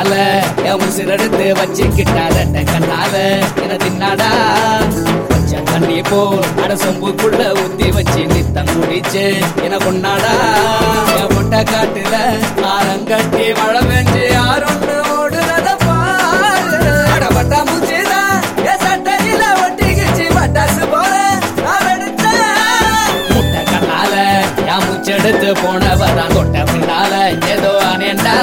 கண்ணால என் உசிரெடுத்து வச்சுக்கிட்டாத கண்ணால என தின்னாடா பச்சை தண்ணி போல் அட சொம்புக்குள்ள ஊத்தி வச்சு நித்தம் குடிச்சு என கொண்டாடா என் முட்டை காட்டுல ஆரங்கட்டி மழை பெஞ்சு யாருன்னு ஓடுறத பாரு அட பட்டா மூச்சுதான் என் சட்டையில ஒட்டிக்கிச்சு பட்டாசு போல நான் வெடிச்சேன் முட்டை கண்ணால என் மூச்செடுத்து போனவதான் தொட்ட பின்னால ஏதோ அனேண்டா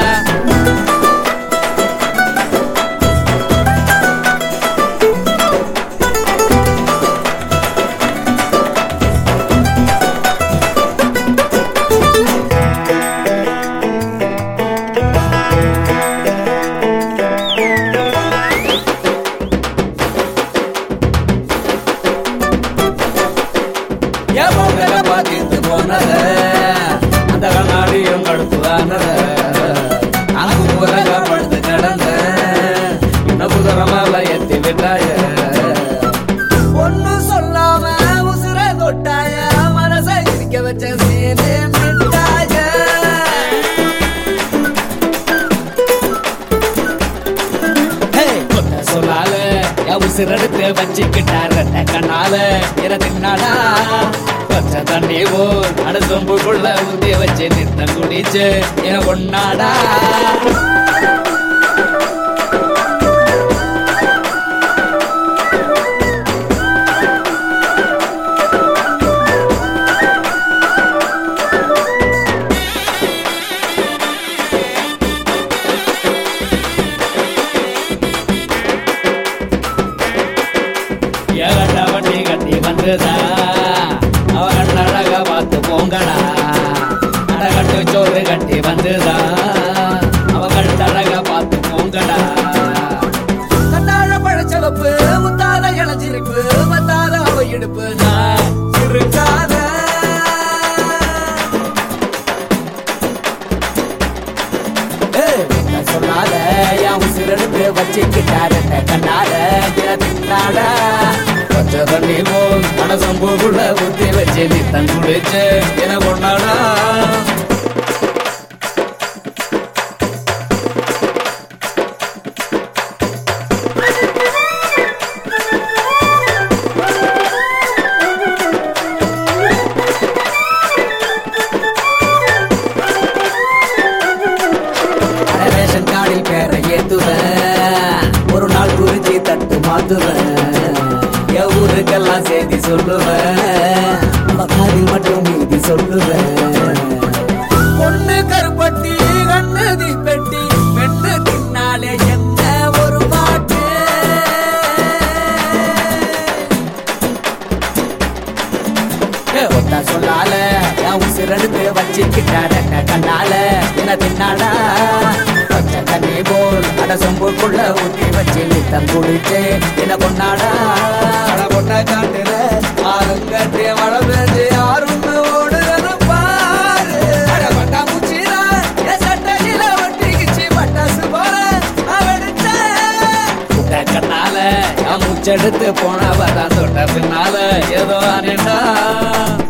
என் மூக்கல பாத்திட்டு போனத அந்த கண்ணாடியும் கடுப்புதானத அனகு முறங்க படுத்து கிடந்த இன்ன புதரமால எத்தி விட்டாய ஒன்னும் சொல்லாம உசுர தொட்டாய மனசை சிரிக்க வச்ச சீனே மிட்டாய கொட்ட சொல்லால என் உசிரெடுத்து வச்சுக்கிட்டார் கண்ணால என தின்னாடா பச்சை தண்ணி போல் அடுத்தொம்புக்குள்ள ஊத்தி வச்சு நித்தம் குடிச்சு என கொண்டாடா ஏகட்ட வண்டி கட்டி வந்துதா அவ கண்ணழக பார்த்து போங்கடா அடகட்டு சோறு கட்டி வந்துதா அவ கண்ணழக பார்த்து போங்கடா கண்ணாழ பழச்சவப்பு முத்தாத இளஞ்சிரிப்பு வந்தாத அவ இடுப்பு நான் இருக்காத சொன்னால என் உசிரெடுத்து வச்சுக்கிட்டாரு கண்ணால தின்னாட பச்சை தண்ணி போல் மனசம்பூக்குள்ள ஊத்தி வச்சு நித்தம் குடிச்சு என கொண்டாடா அட ரேஷன் கார்டில் பேரை ஏத்துவேன் ஒரு நாள் குறிச்சி தட்டு மாத்துவேன் என் ஊருக்கெல்லாம் செய்தி சொல்லுவேன் நம்ம காதில் மட்டும் நீதி சொல்லுவேன் பொண்ணு கருப்பட்டி கண்ணு தீப்பெட்டி பெண்ணு தின்னாலே என்ன ஒரு பாட்டு ஒத்தா சொல்லால என் உசிரெடுத்து வச்சுக்கிட்டாட கண்ணால என்ன தின்னாடா பச்சை தண்ணி போல் அட சொம்புக்குள்ள ஊத்தி வச்சு நித்தம் குடிச்சு என்ன கொண்டாடா அட கொண்ட காட்டுல ஆறுங்கட்டி மழை பெஞ்சு யாருன்னு ஓடுறது பாரு அட பட்டா மூச்சிரா என் சட்டையில ஒட்டிக்கிச்சு பட்டாசு போல நான் வெடிச்சேன் முட்டை கண்ணால என் மூச்செடுத்து போனவதான் தொட்ட பின்னால ஏதோ அனேண்டா